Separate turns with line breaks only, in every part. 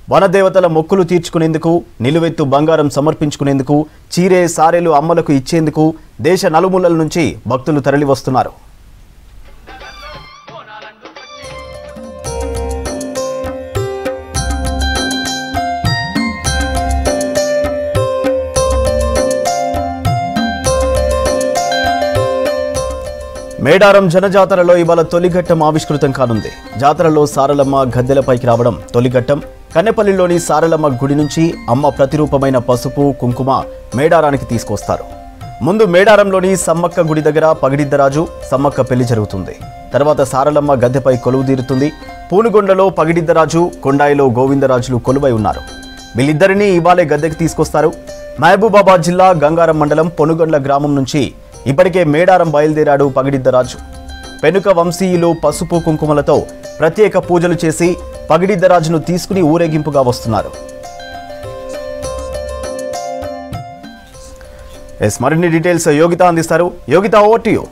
వనదేవతల మొక్కులు తీర్చుకునేందుకు నిలువెత్తు బంగారం సమర్పించుకునేందుకు చీరే సారెలు అమ్మలకు ఇచ్చేందుకు దేశ నలుమూలల నుంచి భక్తులు తరలివస్తున్నారు మేడారం జనజాతరలో ఇవాళ తొలిఘట్టం ఆవిష్కృతం కానుంది జాతరలో సారలమ్మ గద్దెలపైకి రావడం తొలిఘట్టం కన్నెపల్లిలోని సారలమ్మ గుడి నుంచి అమ్మ ప్రతిరూపమైన పసుపు కుంకుమ మేడారానికి తీసుకొస్తారు ముందు మేడారంలోని సమ్మక్క గుడి దగ్గర పగిడిద్దరాజు సమ్మక్క పెళ్లి జరుగుతుంది తర్వాత సారలమ్మ గద్దెపై కొలువు తీరుతుంది పూనుగొండలో పగిడిద్దరాజు కొండాయిలో గోవిందరాజులు కొలువై ఉన్నారు వీళ్ళిద్దరినీ ఇవాళే గద్దెకి తీసుకొస్తారు మహబూబాబాద్ జిల్లా గంగారం మండలం పొనుగొండ్ల గ్రామం నుంచి ఇప్పటికే మేడారం బయలుదేరాడు పగిడిద్దరాజు పెనుక వంశీయులు పసుపు కుంకుమలతో ప్రత్యేక పూజలు చేసి పగిడిద్దరాజును తీసుకుని ఊరేగింపుగా వస్తున్నారు ఎస్ మరిన్ని డీటెయిల్స్ యోగిత అందిస్తారు యోగిత ఓవర్ టు యూ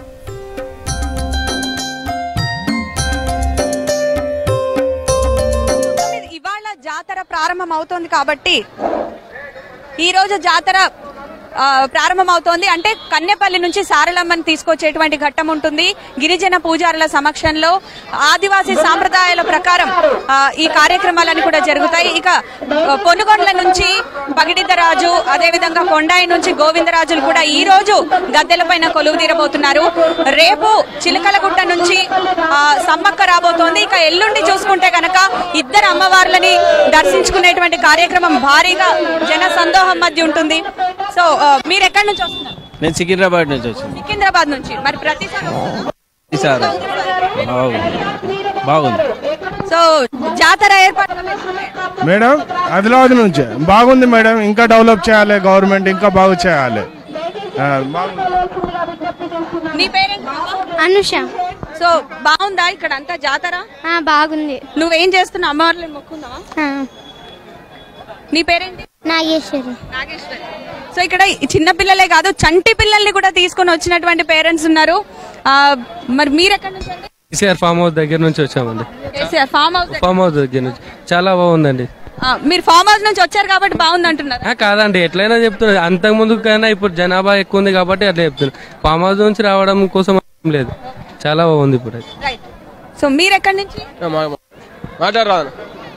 తొమ్మిది ఇవాళ జాతర ప్రారంభం అవుతోంది కాబట్టి ఈ రోజు జాతర ఆ, ప్రారంభమవుతోంది అంటే కన్నెపల్లి నుంచి సారలమ్మని తీసుకొచ్చేటువంటి ఘట్టం ఉంటుంది గిరిజన పూజారుల సమక్షంలో ఆదివాసీ సాంప్రదాయాల ప్రకారం ఆ, ఈ కార్యక్రమాలన్నీ కూడా జరుగుతాయి ఇక ఆ, పొనుగొండ్ల నుంచి పగిడిద్దరాజు అదేవిధంగా కొండాయి నుంచి గోవిందరాజులు కూడా ఈ రోజు గద్దెల పైన కొలువు తీరబోతున్నారు రేపు చిలకలగుట్ట నుంచి ఆ, సమ్మక్క రాబోతోంది ఇక ఎల్లుండి చూసుకుంటే కనుక ఇద్దరు అమ్మవార్లని దర్శించుకునేటువంటి కార్యక్రమం భారీగా జన సందోహం మధ్య ఉంటుంది సో ఆ, మీరు ఎక్కడి నుంచి వస్తున్నారు
నేను సికింద్రాబాద్ నుంచి వచ్చాను
సికింద్రాబాద్ నుంచి మరి ప్రతిసారి
ఈసారి బాగుంది బాగుంది
సో జాతర ఏర్పాట్లు
మేడం ఆదిలాబాద్ నుంచి బాగుంది మేడం ఇంకా డెవలప్ చేయాలి గవర్నమెంట్ ఇంకా బాగు చేయాలి ఆ, బాగుంది.
నీ పేరేంటి బాబా?
అనుష
సో బాగుందా ఇక్కడ అంతా జాతర
ఆ, బాగుంది
నువ్వేం చేస్తున్నావు అమ్మవార్లని మొక్కుందావా
ఆ,
నీ పేరేంటి
నాగేశ్వరి
నాగేశ్వరి సో ఇక్కడ ఈ చిన్న పిల్లలే కాదు చంటి పిల్లల్ని కూడా తీసుకొని వచ్చినటువంటి పేరెంట్స్ ఉన్నారు ఆ, మరి మీరు ఎక్కడి నుంచి అండి
కేసీఆర్ ఫామ్ హౌస్ దగ్గర నుంచి వచ్చామండి
కేసీఆర్ ఫామ్ హౌస్ దగ్గర.
ఫామ్ హౌస్ దగ్గర నుంచి చాలా బాగుందండి
ఆ, మీరు ఫామ్ హౌస్ నుంచి వచ్చారు కాబట్టి బాగుంది అంటున్నారు
ఆ, కాదండి ఎట్లయినా చెప్తున్నా అంతకు ముందు కన్నా ఇప్పుడు జనాభా ఎక్కువ ఉంది కాబట్టి అట్లా చెప్తున్నా ఫామ్ హౌస్ నుంచి రావడం కోసం ఏం లేదు చాలా బాగుంది ఇప్పుడు అయితే.
రైట్ సో మీరు ఎక్కడి నుంచి
మాట్లాడరాదు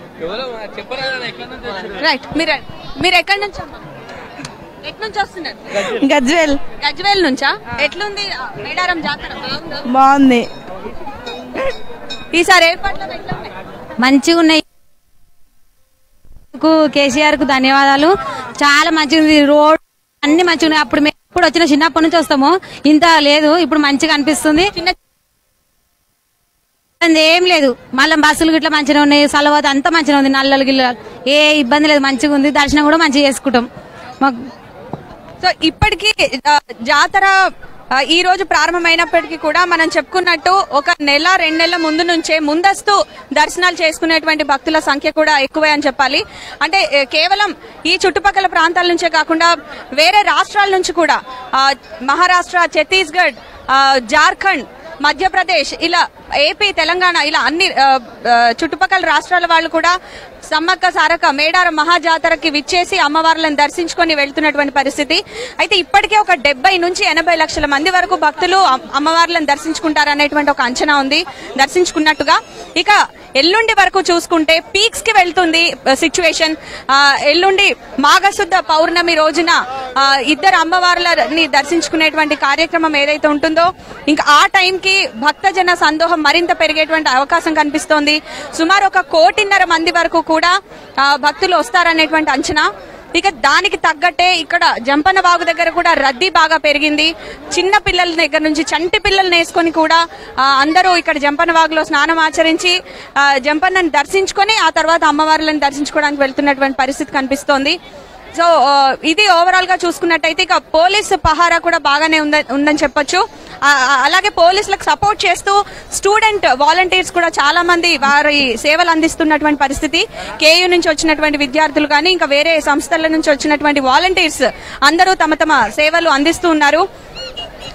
రైట్ మీరు మీరు ఎక్కడి నుంచి అమ్మా ఎక్కడి నుంచి వస్తున్నారు
గజ్వేల్
గజ్వేల్ నుంచా ఎట్లుంది ఆ, మేడారం జాతర బాగుందా
బాగుంది
ఈసారి ఏర్పాట్లు ఎట్లున్నాయి
మంచిగా ఉన్నాయి కు కేసీఆర్ కు ధన్యవాదాలు చాలా మంచిగా ఉంది రోడ్ అన్ని మంచిగా ఉన్నాయి అప్పుడు మేము ఇప్పుడు వచ్చిన చిన్నప్పటి నుంచి వస్తాము ఇంత లేదు ఇప్పుడు మంచిగా అనిపిస్తుంది
చిన్న
ఇబ్బంది ఏం లేదు మళ్ళీ బస్సులు గిట్ల మంచిగా ఉన్నాయి సలవాత అంతా మంచిగా ఉంది నల్లలు గిల్ల ఏ ఇబ్బంది లేదు మంచిగా ఉంది దర్శనం కూడా మంచిగా చేసుకుంటాం మాకు
సో ఇప్పటికీ ఆ, జాతర ఆ, ఈ రోజు ప్రారంభమైనప్పటికీ కూడా మనం చెప్పుకున్నట్టు ఒక నెల రెండు నెలల ముందు నుంచే ముందస్తు దర్శనాలు చేసుకునేటువంటి భక్తుల సంఖ్య కూడా ఎక్కువే అని చెప్పాలి అంటే ఏ, కేవలం ఈ చుట్టుపక్కల ప్రాంతాల నుంచే కాకుండా వేరే రాష్ట్రాల నుంచి కూడా ఆ, మహారాష్ట్ర ఛత్తీస్గఢ్ ఆ, జార్ఖండ్ మధ్యప్రదేశ్ ఇలా ఏపీ తెలంగాణ ఇలా అన్ని ఆ, ఆ, చుట్టుపక్కల రాష్ట్రాల వాళ్ళు కూడా సమ్మక్క సారక మేడారం మహాజాతరకి విచ్చేసి అమ్మవార్లను దర్శించుకొని వెళ్తున్నటువంటి పరిస్థితి అయితే ఇప్పటికే ఒక డెబ్బై నుంచి ఎనభై లక్షల మంది వరకు భక్తులు అమ్- అమ్మవార్లను దర్శించుకుంటారనేటువంటి ఒక అంచనా ఉంది దర్శించుకున్నట్టుగా ఇక ఎల్లుండి వరకు చూసుకుంటే పీక్స్ కి వెళ్తుంది సిచ్యువేషన్ ఎల్లుండి మాఘశుద్ధ పౌర్ణమి రోజున ఆ, ఇద్దరు అమ్మవార్లని దర్శించుకునేటువంటి కార్యక్రమం ఏదైతే ఉంటుందో ఇంకా ఆ టైంకి భక్తజన సందోహం మరింత పెరిగేటువంటి అవకాశం కనిపిస్తోంది సుమారు ఒక కోటిన్నర మంది వరకు కూడా ఆ, భక్తులు వస్తారనేటువంటి అంచనా ఇక దానికి తగ్గట్టే ఇక్కడ జంపన్న బాగు దగ్గర కూడా రద్దీ బాగా పెరిగింది చిన్న పిల్లల దగ్గర నుంచి చంటి పిల్లల్ని వేసుకొని కూడా ఆ, అందరూ ఇక్కడ జంపన్న వాగులో స్నానం ఆచరించి ఆ, జంపన్నని దర్శించుకొని ఆ తర్వాత అమ్మవార్లను దర్శించుకోవడానికి వెళ్తున్నటువంటి పరిస్థితి కనిపిస్తోంది సో ఆ, ఇది ఓవరాల్ గా చూసుకున్నట్టయితే ఇక పోలీస్ పహారా కూడా బాగానే ఉంద- ఉందని చెప్పొచ్చు ఆ, ఆ, అలాగే పోలీసులకు సపోర్ట్ చేస్తూ స్టూడెంట్ వాలంటీర్స్ కూడా చాలా మంది వారి సేవలు అందిస్తున్నటువంటి పరిస్థితి కేయూ నుంచి వచ్చినటువంటి విద్యార్థులు కానీ ఇంకా వేరే సంస్థల నుంచి వచ్చినటువంటి వాలంటీర్స్ అందరూ తమ తమ సేవలు అందిస్తూ ఉన్నారు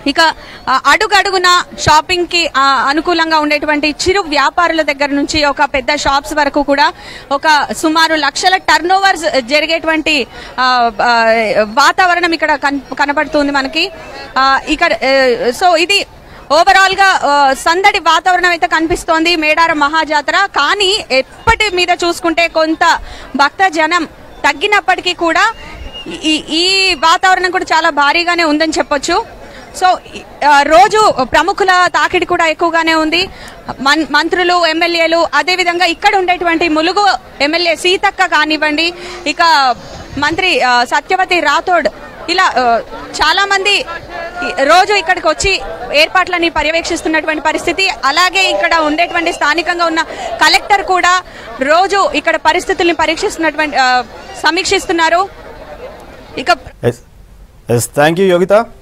ఇక ఆ, అడుగడుగున షాపింగ్ కి ఆ, అనుకూలంగా ఉండేటువంటి చిరు వ్యాపారుల దగ్గర నుంచి ఒక పెద్ద షాప్స్ వరకు కూడా ఒక సుమారు లక్షల టర్న్ ఓవర్స్ జరిగేటువంటి ఆ, ఆ, వాతావరణం ఇక్కడ కన్- కనబడుతుంది మనకి ఆ, ఇక్కడ ఆ, సో ఇది ఓవరాల్ గా ఆ, సందడి వాతావరణం అయితే కనిపిస్తోంది మేడారం మహాజాతర కానీ ఎప్పటి మీద చూసుకుంటే కొంత భక్త జనం తగ్గినప్పటికీ కూడా ఈ ఈ వాతావరణం కూడా చాలా భారీగానే ఉందని చెప్పొచ్చు సో ఈ- ఆ, రోజు ప్రముఖుల తాకిడి కూడా ఎక్కువగానే ఉంది మన్- మంత్రులు ఎమ్మెల్యేలు అదేవిధంగా ఇక్కడ ఉండేటువంటి ములుగు ఎమ్మెల్యే సీతక్క కానివ్వండి ఇక మంత్రి ఆ, సత్యవతి రాథోడ్ ఇలా ఆ, చాలా మంది ఈ- రోజు ఇక్కడికి వచ్చి ఏర్పాట్లని పర్యవేక్షిస్తున్నటువంటి పరిస్థితి అలాగే ఇక్కడ ఉండేటువంటి స్థానికంగా ఉన్న కలెక్టర్ కూడా రోజు ఇక్కడ పరిస్థితుల్ని పరీక్షిస్తున్నటువంటి ఆ, సమీక్షిస్తున్నారు ఇక
yes yes thank you Yogita